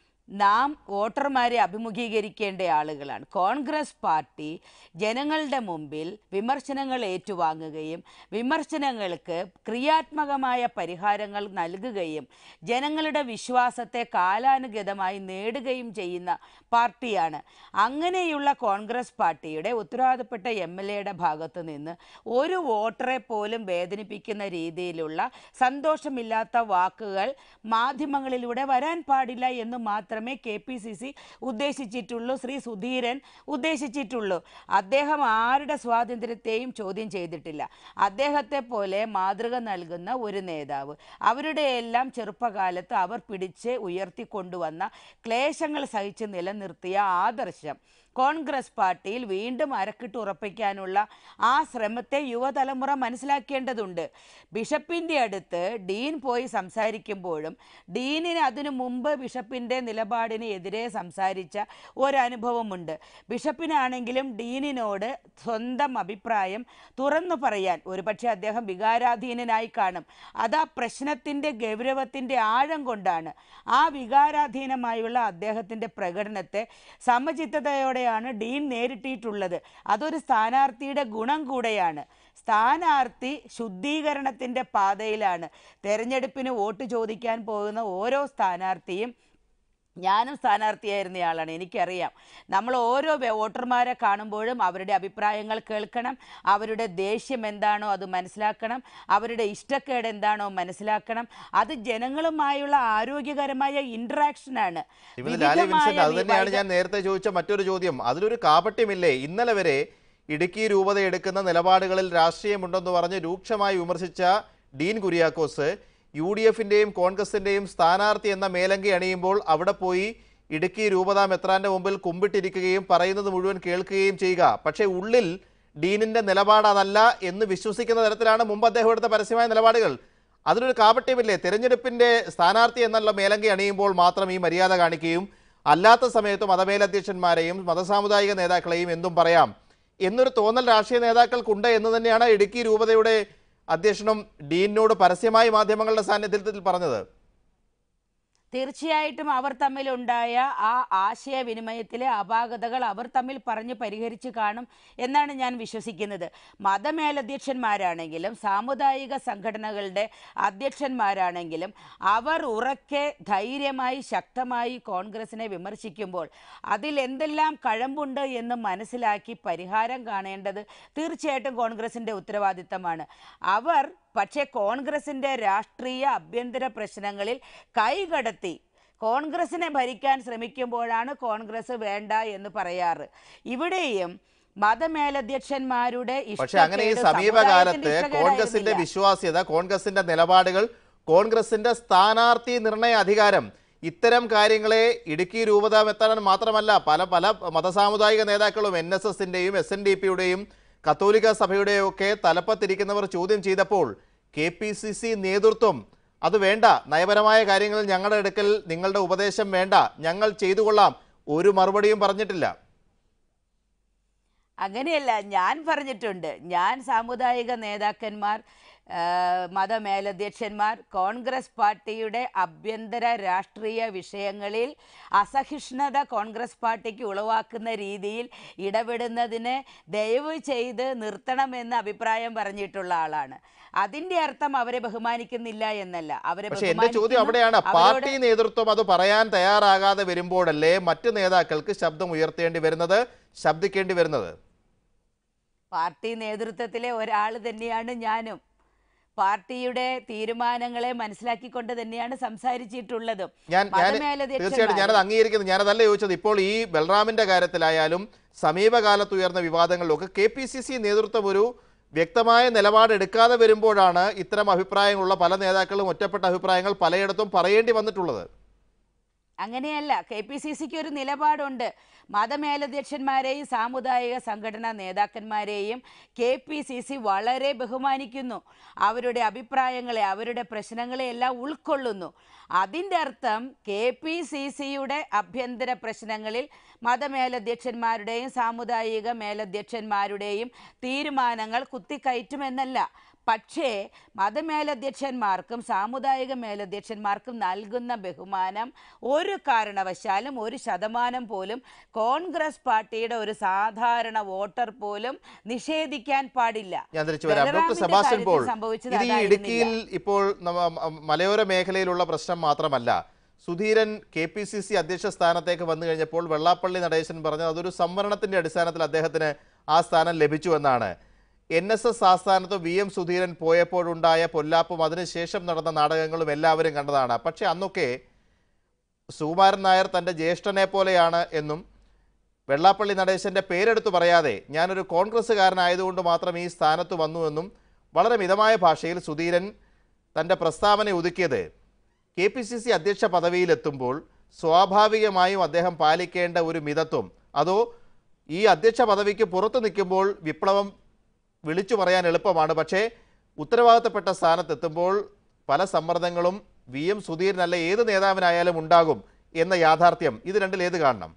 നാം വോട്ടർമാരെ അഭിമുഖീകരിക്കേണ്ട ആളുകളാണ് കോൺഗ്രസ് പാർട്ടി ജനങ്ങളുടെ മുമ്പിൽ വിമർശനങ്ങൾ ഏറ്റുവാങ്ങുകയും വിമർശനങ്ങൾക്ക് ക്രിയാത്മകമായ പരിഹാരങ്ങൾ നൽകുകയും ജനങ്ങളുടെ വിശ്വാസത്തെ കാലാനുഗതമായി നേടുകയും ചെയ്യുന്ന പാർട്ടിയാണ് അങ്ങനെയുള്ള കോൺഗ്രസ് പാർട്ടിയുടെ ഉത്തരവാദപ്പെട്ട എം എൽ എയുടെ ഭാഗത്തു നിന്ന് ഒരു വോട്ടറെ പോലും വേദനിപ്പിക്കുന്ന രീതിയിലുള്ള സന്തോഷമില്ലാത്ത വാക്കുകൾ മാധ്യമങ്ങളിലൂടെ വരാൻ പാടില്ല എന്ന് മാത്രമേ കെ പി സി സി ഉദ്ദേശിച്ചിട്ടുള്ളൂ ശ്രീ സുധീരൻ ഉദ്ദേശിച്ചിട്ടുള്ളൂ അദ്ദേഹം ആരുടെ സ്വാതന്ത്ര്യത്തെയും ചോദ്യം ചെയ്തിട്ടില്ല അദ്ദേഹത്തെ പോലെ മാതൃക നൽകുന്ന ഒരു നേതാവ് അവരുടെ എല്ലാം ചെറുപ്പകാലത്ത് അവർ പിടിച്ച് ഉയർത്തിക്കൊണ്ടുവന്ന ക്ലേശങ്ങൾ സഹിച്ച് നിലനിർത്തിയ ആദർശം കോൺഗ്രസ് പാർട്ടിയിൽ വീണ്ടും അരക്കിട്ട് ഉറപ്പിക്കാനുള്ള ആ ശ്രമത്തെ യുവതലമുറ മനസ്സിലാക്കേണ്ടതുണ്ട് ബിഷപ്പിൻ്റെ അടുത്ത് ഡീൻ പോയി സംസാരിക്കുമ്പോഴും ഡീനിന് അതിനു മുമ്പ് ബിഷപ്പിൻ്റെ നിലപാടിന് എതിരെ സംസാരിച്ച ഒരനുഭവമുണ്ട് ബിഷപ്പിനാണെങ്കിലും ഡീനിനോട് സ്വന്തം അഭിപ്രായം തുറന്നു പറയാൻ ഒരുപക്ഷെ അദ്ദേഹം വികാരാധീനനായി കാണും അത് ആ പ്രശ്നത്തിൻ്റെ ഗൗരവത്തിൻ്റെ ആഴം കൊണ്ടാണ് ആ വികാരാധീനമായുള്ള അദ്ദേഹത്തിൻ്റെ പ്രകടനത്തെ സമചിത്തതയോടെയാണ് ഡീൻ നേരിട്ടിട്ടുള്ളത് അതൊരു സ്ഥാനാർത്ഥിയുടെ ഗുണം കൂടെയാണ് സ്ഥാനാർത്ഥി ശുദ്ധീകരണത്തിൻ്റെ പാതയിലാണ് തെരഞ്ഞെടുപ്പിന് വോട്ട് ചോദിക്കാൻ പോകുന്ന ഓരോ സ്ഥാനാർത്ഥിയും ഞാനും സ്ഥാനാർത്ഥിയായിരുന്നയാളാണ് എനിക്കറിയാം നമ്മൾ ഓരോ വെ- വോട്ടർമാരെ കാണുമ്പോഴും അവരുടെ അഭിപ്രായങ്ങൾ കേൾക്കണം അവരുടെ ദേഷ്യം എന്താണോ അത് മനസ്സിലാക്കണം അവരുടെ ഇഷ്ടക്കേട് എന്താണോ മനസ്സിലാക്കണം അത് ജനങ്ങളുമായുള്ള ആരോഗ്യകരമായ ഇൻട്രാക്ഷനാണ് ശ്രീമതി ലാലി വിൻസെന്റ് അത് തന്നെയാണ് ഞാൻ നേരത്തെ ചോദിച്ച മറ്റൊരു ചോദ്യം അതിലൊരു കാപട്യമില്ലേ ഇന്നലെ വരെ ഇടുക്കി രൂപത എടുക്കുന്ന നിലപാടുകളിൽ രാഷ്ട്രീയമുണ്ടെന്ന് പറഞ്ഞ് രൂക്ഷമായി വിമർശിച്ച ഡീൻ കുര്യാക്കോസ് യു ഡി എഫിന്റെയും കോൺഗ്രസിന്റെയും സ്ഥാനാർത്ഥി എന്ന മേലങ്കി അണിയുമ്പോൾ അവിടെ പോയി ഇടുക്കി രൂപത മെത്രാന്റെ മുമ്പിൽ കുമ്പിട്ടിരിക്കുകയും പറയുന്നത് മുഴുവൻ കേൾക്കുകയും ചെയ്യുക പക്ഷേ ഉള്ളിൽ ഡീനിന്റെ നിലപാട് അതല്ല എന്ന് വിശ്വസിക്കുന്ന തരത്തിലാണ് മുമ്പ് അദ്ദേഹം എടുത്ത പരസ്യമായ നിലപാടുകൾ അതിനൊരു കാപട്യമില്ലേ തെരഞ്ഞെടുപ്പിന്റെ സ്ഥാനാർത്ഥി എന്നുള്ള മേലങ്കി അണിയുമ്പോൾ മാത്രം ഈ മര്യാദ കാണിക്കുകയും അല്ലാത്ത സമയത്ത് മതമേലധ്യക്ഷന്മാരെയും മതസാമുദായിക നേതാക്കളെയും എന്തും പറയാം എന്നൊരു തോന്നൽ രാഷ്ട്രീയ നേതാക്കൾക്കുണ്ട് എന്ന് തന്നെയാണ് ഇടുക്കി രൂപതയുടെ അധ്യക്ഷനും ഡീനിനോട് പരസ്യമായി മാധ്യമങ്ങളുടെ സാന്നിധ്യത്തിൽ പറഞ്ഞത് തീർച്ചയായിട്ടും അവർ തമ്മിലുണ്ടായ ആ ആശയവിനിമയത്തിലെ അപാകതകൾ അവർ തമ്മിൽ പറഞ്ഞ് പരിഹരിച്ച് കാണും എന്നാണ് ഞാൻ വിശ്വസിക്കുന്നത് മതമേലധ്യക്ഷന്മാരാണെങ്കിലും സാമുദായിക സംഘടനകളുടെ അധ്യക്ഷന്മാരാണെങ്കിലും അവർ ഉറക്കെ ധൈര്യമായി ശക്തമായി കോൺഗ്രസിനെ വിമർശിക്കുമ്പോൾ അതിൽ എന്തെല്ലാം കഴമ്പുണ്ട് എന്ന് മനസ്സിലാക്കി പരിഹാരം കാണേണ്ടത് തീർച്ചയായിട്ടും കോൺഗ്രസിൻ്റെ ഉത്തരവാദിത്തമാണ് അവർ പക്ഷേ കോൺഗ്രസിൻ്റെ രാഷ്ട്രീയ ആഭ്യന്തര പ്രശ്നങ്ങളിൽ കൈകടത്തി കോൺഗ്രസിനെ ഭരിക്കാൻ ശ്രമിക്കുമ്പോഴാണ് കോൺഗ്രസ് വേണ്ട എന്ന് പറയാറ് ഇവിടെയും മതമേലധ്യക്ഷന്മാരുടെ പക്ഷെ അങ്ങനെ ഈ ഇഷ്ടക്കേട് സമീപകാലത്ത് സമുദായത്തിന്റെ കോൺഗ്രസിന്റെ ഇഷ്ടക്കേടായിരുന്നില്ല. വിശ്വാസ്യത കോൺഗ്രസിന്റെ നിലപാടുകൾ കോൺഗ്രസിന്റെ സ്ഥാനാർത്ഥി നിർണയ അധികാരം ഇത്തരം കാര്യങ്ങളെ ഇടുക്കി രൂപത മെത്താൻ മാത്രമല്ല പല പല മതസാമുദായിക നേതാക്കളും എൻ എസ് എസിന്റെയും എസ് എൻ ഡി പിയുടെയും കത്തോലിക്ക സഭയുടെയും ഒക്കെ തലപ്പത്തിരിക്കുന്നവർ ചോദ്യം ചെയ്തപ്പോൾ കെ പി സി സി നേതൃത്വം അത് വേണ്ട നയപരമായ കാര്യങ്ങളിൽ ഞങ്ങളുടെ അടുക്കൽ നിങ്ങളുടെ ഉപദേശം വേണ്ട ഞങ്ങൾ ചെയ്തു കൊള്ളാം ഒരു മറുപടിയും പറഞ്ഞിട്ടില്ല അങ്ങനെയല്ല ഞാൻ പറഞ്ഞിട്ടുണ്ട് ഞാൻ സാമുദായിക നേതാക്കന്മാർ ആ, മതമേലധ്യക്ഷന്മാർ കോൺഗ്രസ് പാർട്ടിയുടെ ആഭ്യന്തര രാഷ്ട്രീയ വിഷയങ്ങളിൽ അസഹിഷ്ണുത കോൺഗ്രസ് പാർട്ടിക്ക് ഉളവാക്കുന്ന രീതിയിൽ ഇടപെടുന്നതിന് ദയവ് ചെയ്ത് നിർത്തണമെന്ന് അഭിപ്രായം പറഞ്ഞിട്ടുള്ള ആളാണ് അതിന്റെ അർത്ഥം അവരെ ബഹുമാനിക്കുന്നില്ല എന്നല്ല അവരെ പക്ഷെ എന്റെ ചോദ്യം ബഹുമാനിക്കുന്നു. അവിടെയാണ് അവരോട് പാർട്ടി നേതൃത്വം അത് പറയാൻ തയ്യാറാകാതെ വരുമ്പോഴല്ലേ മറ്റ് നേതാക്കൾക്ക് ശബ്ദം ഉയർത്തേണ്ടി വരുന്നത് ശബ്ദിക്കേണ്ടി വരുന്നത് പാർട്ടി നേതൃത്വത്തിലെ ഒരാൾ തന്നെയാണ് ഞാനും പാർട്ടിയുടെ തീരുമാനങ്ങളെ മനസ്സിലാക്കിക്കൊണ്ട് തന്നെയാണ് സംസാരിച്ചിട്ടുള്ളതും ഞാൻ ഞാൻ മതമേലധ്യക്ഷന്മാരും- തീർച്ചയായിട്ടും ഞാനത് അംഗീകരിക്കുന്നു ഞാനതല്ല ചോദിച്ചത് ഇപ്പോൾ ഈ ബൽറാമിന്റെ കാര്യത്തിലായാലും സമീപകാലത്ത് ഉയർന്ന വിവാദങ്ങളിലൊക്കെ കെ പി സി സി നേതൃത്വം ഒരു വ്യക്തമായ നിലപാടെടുക്കാതെ വരുമ്പോഴാണ് ഇത്തരം അഭിപ്രായങ്ങളുള്ള പല നേതാക്കളും ഒറ്റപ്പെട്ട അഭിപ്രായങ്ങൾ പലയിടത്തും പറയേണ്ടി വന്നിട്ടുള്ളത് അങ്ങനെയല്ല കെ പി സി സിക്ക് ഒരു നിലപാടുണ്ട് മതമേലധ്യക്ഷന്മാരെയും സാമുദായിക സംഘടനാ നേതാക്കന്മാരെയും കെ പി സി സി വളരെ ബഹുമാനിക്കുന്നു അവരുടെ അഭിപ്രായങ്ങളെ അവരുടെ പ്രശ്നങ്ങളെ എല്ലാം ഉൾക്കൊള്ളുന്നു അതിൻ്റെ അർത്ഥം കെ പി സി സിയുടെ ആഭ്യന്തര പ്രശ്നങ്ങളിൽ മതമേലധ്യക്ഷന്മാരുടെയും സാമുദായിക മേലധ്യക്ഷന്മാരുടെയും തീരുമാനങ്ങൾ കുത്തിക്കയറ്റുമെന്നല്ല പക്ഷേ മതമേലധ്യക്ഷന്മാർക്കും സാമുദായിക മേലധ്യക്ഷന്മാർക്കും നൽകുന്ന ബഹുമാനം ഒരു കാരണവശാലും ഒരു ശതമാനം പോലും കോൺഗ്രസ് പാർട്ടിയുടെ ഒരു സാധാരണ വോട്ടർ പോലും നിഷേധിക്കാൻ പാടില്ല ഞാൻ തിരിച്ചു വരാം ഡോക്ടർ ബലറാമിന്റെ സെബാസ്റ്റ്യൻ കാര്യത്തിൽ പോൾ സംഭവിച്ചത് ഇത് ഈ അതായിരുന്നില്ല. ഇടുക്കിയിൽ ഇപ്പോൾ നമ്മ- മ- മലയോര മേഖലയിലുള്ള പ്രശ്നം മാത്രമല്ല Sudheeran K P C C അധ്യക്ഷ സ്ഥാനത്തേക്ക് വന്നു കഴിഞ്ഞപ്പോൾ വെള്ളാപ്പള്ളി നടേശൻ പറഞ്ഞത് അതൊരു സംവരണത്തിന്റെ അടിസ്ഥാനത്തിൽ അദ്ദേഹത്തിന് ആ സ്ഥാനം ലഭിച്ചു എന്നാണ് എൻ എസ് എസ് ആസ്ഥാനത്ത് വി എം സുധീരൻ പോയപ്പോഴുണ്ടായ പൊല്ലാപ്പും അതിനുശേഷം നടന്ന നാടകങ്ങളും എല്ലാവരും കണ്ടതാണ് പക്ഷെ അന്നൊക്കെ സുകുമാരൻ നായർ തൻ്റെ ജ്യേഷ്ഠനെ പോലെയാണ് എന്നും വെള്ളാപ്പള്ളി നടേശൻ്റെ പേരെടുത്ത് പറയാതെ ഞാനൊരു കോൺഗ്രസ്സുകാരനായതുകൊണ്ട് മാത്രം ഈ സ്ഥാനത്ത് വന്നുവെന്നും വളരെ മിതമായ ഭാഷയിൽ സുധീരൻ തൻ്റെ പ്രസ്താവന ഒതുക്കിയത് കെ പി സി സി അധ്യക്ഷ പദവിയിലെത്തുമ്പോൾ സ്വാഭാവികമായും അദ്ദേഹം പാലിക്കേണ്ട ഒരു മിതത്വം അതോ ഈ അധ്യക്ഷ പദവിക്ക് പുറത്തു നിൽക്കുമ്പോൾ വിപ്ലവം വിളിച്ചു പറയാൻ എളുപ്പമാണ് പക്ഷേ ഉത്തരവാദിത്തപ്പെട്ട സ്ഥാനത്തെത്തുമ്പോൾ പല സമ്മർദ്ദങ്ങളും വി എം സുധീരനല്ല ഏത് നേതാവിനായാലും ഉണ്ടാകും എന്ന യാഥാർത്ഥ്യം ഇത് രണ്ടിൽ ഏത് കാണണം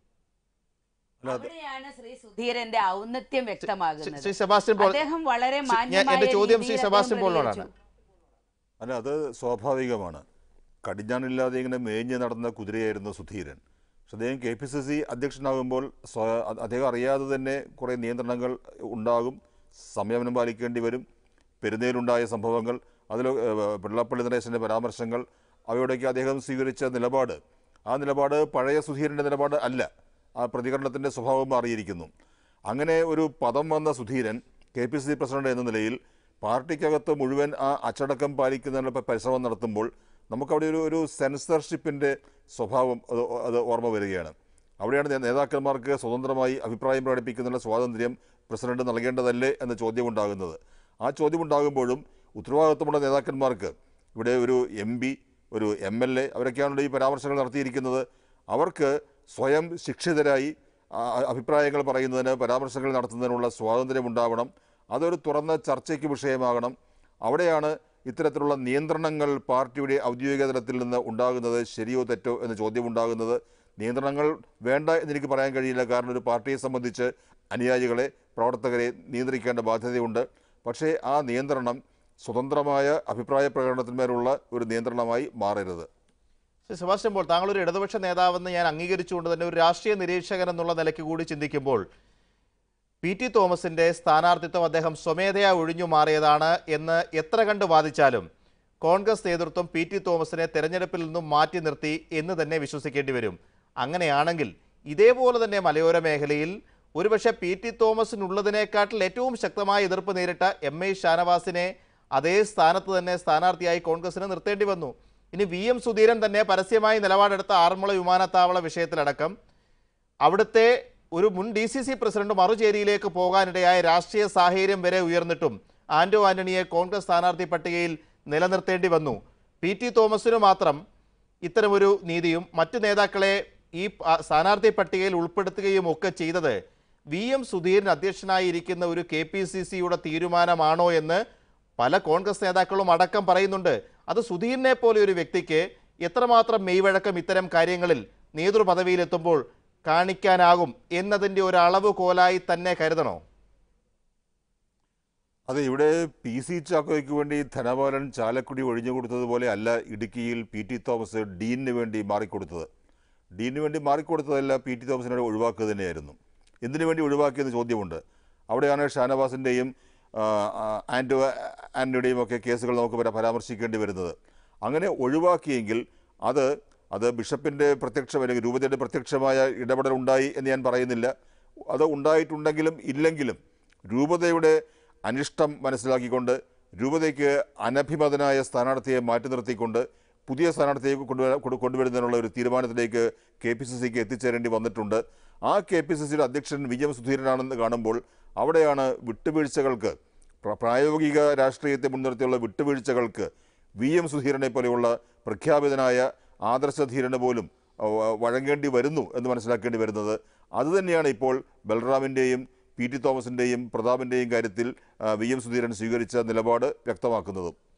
അല്ല അത് അവിടെയാണ് ശ്രീ സുധീരന്റെ ഔന്നത്യം വ്യക്തമാകുന്നത് ശ്രീ സെബാസ്റ്റ്യൻ പോൾ അദ്ദേഹം വളരെ ശ്രീ- ഞാൻ- മാന്യമായ എന്റെ ചോദ്യം ശ്രീ രീതിയിൽ അദ്ദേഹം സെബാസ്റ്റ്യൻ പോളിനോടാണ് പ്രതികരിച്ചു. അല്ല അത് സ്വാഭാവികമാണ് കടിഞ്ഞാണില്ലാതെ ഇങ്ങനെ മേഞ്ഞ് നടന്ന കുതിരയായിരുന്നു സുധീരൻ പക്ഷെ അദ്ദേഹം കെ പി സി സി അധ്യക്ഷനാകുമ്പോൾ സ്വ അ- അദ്ദേഹം അറിയാതെ തന്നെ കുറേ നിയന്ത്രണങ്ങൾ ഉണ്ടാകും സംയമനം പാലിക്കേണ്ടി വരും പെരുന്നേലുണ്ടായ സംഭവങ്ങൾ അതിൽ വെള്ളപ്പള്ളി നടേശൻ്റെ പരാമർശങ്ങൾ അവയോടൊക്കെ അദ്ദേഹം സ്വീകരിച്ച നിലപാട് ആ നിലപാട് പഴയ സുധീരൻ്റെ നിലപാട് അല്ല ആ പ്രതികരണത്തിൻ്റെ സ്വഭാവം മാറിയിരിക്കുന്നു അങ്ങനെ ഒരു പദം വന്ന Sudheeran K P C C president എന്ന നിലയിൽ പാർട്ടിക്കകത്ത് മുഴുവൻ ആ അച്ചടക്കം പാലിക്കുന്നതിനുള്ള പ- പരിശ്രമം നടത്തുമ്പോൾ നമുക്കവിടെ ഒരു ഒരു സെൻസർഷിപ്പിൻ്റെ സ്വഭാവം അത് അത് ഓർമ്മ വരികയാണ് അവിടെയാണ് നേ- നേതാക്കന്മാർക്ക് സ്വതന്ത്രമായി അഭിപ്രായം പ്രകടിപ്പിക്കുന്നതിനുള്ള സ്വാതന്ത്ര്യം പ്രസിഡന്റ് നൽകേണ്ടതല്ലേ എന്ന ചോദ്യം ഉണ്ടാകുന്നത് ആ ചോദ്യം ഉണ്ടാകുമ്പോഴും ഉത്തരവാദിത്വമുള്ള നേതാക്കന്മാർക്ക് ഇവിടെ ഒരു എം പി ഒരു എം എൽ എ അവരൊക്കെയാണ് ഈ പരാമർശങ്ങൾ നടത്തിയിരിക്കുന്നത് അവർക്ക് സ്വയം ശിക്ഷിതരായി ആ, അഭിപ്രായങ്ങൾ പറയുന്നതിന് പരാമർശങ്ങൾ നടത്തുന്നതിനുള്ള സ്വാതന്ത്ര്യം ഉണ്ടാവണം അതൊരു തുറന്ന ചർച്ചയ്ക്ക് വിഷയമാകണം അവിടെയാണ് ഇത്തരത്തിലുള്ള നിയന്ത്രണങ്ങൾ പാർട്ടിയുടെ ഔദ്യോഗിക തലത്തിൽ നിന്ന് ഉണ്ടാകുന്നത് ശരിയോ തെറ്റോ എന്ന ചോദ്യം ഉണ്ടാകുന്നത് നിയന്ത്രണങ്ങൾ വേണ്ട എന്നെനിക്ക് പറയാൻ കഴിയില്ല കാരണം ഒരു പാർട്ടിയെ സംബന്ധിച്ച് അനുയായികളെ പ്രവർത്തകരെ നിയന്ത്രിക്കേണ്ട ബാധ്യതയുണ്ട് പക്ഷേ ആ നിയന്ത്രണം സ്വതന്ത്രമായ അഭിപ്രായ പ്രകടനത്തിന്മേലുള്ള ഒരു നിയന്ത്രണമായി മാറരുത് ശ്രീ സെബാസ്റ്റ്യൻ പോൾ താങ്കൾ ഒരു ഇടതുപക്ഷ നേതാവെന്ന് ഞാൻ അംഗീകരിച്ചുകൊണ്ട് തന്നെ ഒരു രാഷ്ട്രീയ നിരീക്ഷകൻ എന്നുള്ള നിലയ്ക്ക് കൂടി ചിന്തിക്കുമ്പോൾ പി ടി തോമസിന്റെ സ്ഥാനാർത്ഥിത്വം അദ്ദേഹം സ്വമേധയാ ഒഴിഞ്ഞു മാറിയതാണ് എന്ന് എത്ര കണ്ട് വാദിച്ചാലും കോൺഗ്രസ് നേതൃത്വം പി ടി തോമസിനെ തെരഞ്ഞെടുപ്പിൽ നിന്നും മാറ്റി നിർത്തി എന്ന് തന്നെ വിശ്വസിക്കേണ്ടി വരും അങ്ങനെയാണെങ്കിൽ ഇതേപോലെ തന്നെ മലയോര മേഖലയിൽ ഒരുപക്ഷെ പി ടി തോമസിനുള്ളതിനേക്കാട്ടിൽ ഏറ്റവും ശക്തമായ എതിർപ്പ് നേരിട്ട എം ഐ ഷാനവാസിനെ അതേ സ്ഥാനത്ത് തന്നെ സ്ഥാനാർത്ഥിയായി കോൺഗ്രസിന് നിർത്തേണ്ടി വന്നു ഇനി വി എം സുധീരൻ തന്നെ പരസ്യമായി നിലപാടെടുത്ത ആറന്മുള വിമാനത്താവള വിഷയത്തിലടക്കം അവിടുത്തെ ഒരു മുൻ ഡി സി സി പ്രസിഡന്റ് മറുചേരിയിലേക്ക് പോകാനിടയായ രാഷ്ട്രീയ സാഹചര്യം വരെ ഉയർന്നിട്ടും ആന്റോ ആന്റണിയെ കോൺഗ്രസ് സ്ഥാനാർത്ഥി പട്ടികയിൽ നിലനിർത്തേണ്ടി വന്നു പി ടി തോമസിന് മാത്രം ഇത്തരമൊരു നീതിയും മറ്റു നേതാക്കളെ ഈ പ- സ്ഥാനാർത്ഥി പട്ടികയിൽ ഉൾപ്പെടുത്തുകയും ഒക്കെ ചെയ്തത് വി എം സുധീരൻ അധ്യക്ഷനായിരിക്കുന്ന ഒരു കെ പി സി സിയുടെ തീരുമാനമാണോ എന്ന് പല കോൺഗ്രസ് നേതാക്കളും അടക്കം പറയുന്നുണ്ട് അത് സുധീരനെ പോലെ ഒരു വ്യക്തിക്ക് എത്രമാത്രം മെയ്വഴക്കം ഇത്തരം കാര്യങ്ങളിൽ നേതൃപദവിയിലെത്തുമ്പോൾ കാണിക്കാനാകും എന്നതിൻ്റെ ഒരു അളവ് കോലായി തന്നെ കരുതണോ അതെ ഇവിടെ പി സി ചാക്കോയ്ക്ക് വേണ്ടി ധനപാലൻ ചാലക്കുടി ഒഴിഞ്ഞു കൊടുത്തതുപോലെ അല്ല ഇടുക്കിയിൽ പി ടി തോമസ് ഡീനിന് വേണ്ടി മാറിക്കൊടുത്തത് ഡീനിന് വേണ്ടി മാറിക്കൊടുത്തതല്ല പി ടി തോമസിനെ ഒഴിവാക്കുക തന്നെയായിരുന്നു എന്തിനു വേണ്ടി ഒഴിവാക്കിയെന്ന് ചോദ്യമുണ്ട് അവിടെയാണ് ഷാനവാസിൻ്റെയും ആൻഡോ ആൻ്റണിയുടെയും ഒക്കെ കേസുകൾ നമുക്ക് പരാ- പരാമർശിക്കേണ്ടി വരുന്നത് അങ്ങനെ ഒഴിവാക്കിയെങ്കിൽ അത് അത് ബിഷപ്പിൻ്റെ പ്രത്യക്ഷ അല്ലെങ്കിൽ രൂപതയുടെ പ്രത്യക്ഷമായ ഇടപെടൽ ഉണ്ടായി എന്ന് ഞാൻ പറയുന്നില്ല അത് ഉണ്ടായിട്ടുണ്ടെങ്കിലും ഇല്ലെങ്കിലും രൂപതയുടെ അനിഷ്ടം മനസ്സിലാക്കിക്കൊണ്ട് രൂപതയ്ക്ക് അനഭിമതനായ സ്ഥാനാർത്ഥിയെ മാറ്റി നിർത്തിക്കൊണ്ട് പുതിയ സ്ഥാനാർത്ഥിയെ കൊണ്ടുവരാ കൊണ്ടു- കൊണ്ടുവരുന്നതിനുള്ള ഒരു തീരുമാനത്തിലേക്ക് കെ പി സി സിക്ക് എത്തിച്ചേരേണ്ടി വന്നിട്ടുണ്ട് ആ കെ പി സി സിയുടെ അധ്യക്ഷൻ വി എം സുധീരനാണെന്ന് കാണുമ്പോൾ അവിടെയാണ് വിട്ടുവീഴ്ചകൾക്ക് പ്ര- പ്രായോഗിക രാഷ്ട്രീയത്തെ മുൻനിർത്തിയുള്ള വിട്ടുവീഴ്ചകൾക്ക് വി എം സുധീരനെ പോലെയുള്ള പ്രഖ്യാപിതനായ ആദർശധീരന് പോലും ആ, വ- വഴങ്ങേണ്ടി വരുന്നു എന്ന് മനസ്സിലാക്കേണ്ടി വരുന്നത് അതുതന്നെയാണ് ഇപ്പോൾ ബൽറാമിൻ്റെയും പി ടി തോമസിൻ്റെയും പ്രതാപിൻ്റെയും കാര്യത്തിൽ ആ, വി എം സുധീരൻ സ്വീകരിച്ച നിലപാട് വ്യക്തമാക്കുന്നതും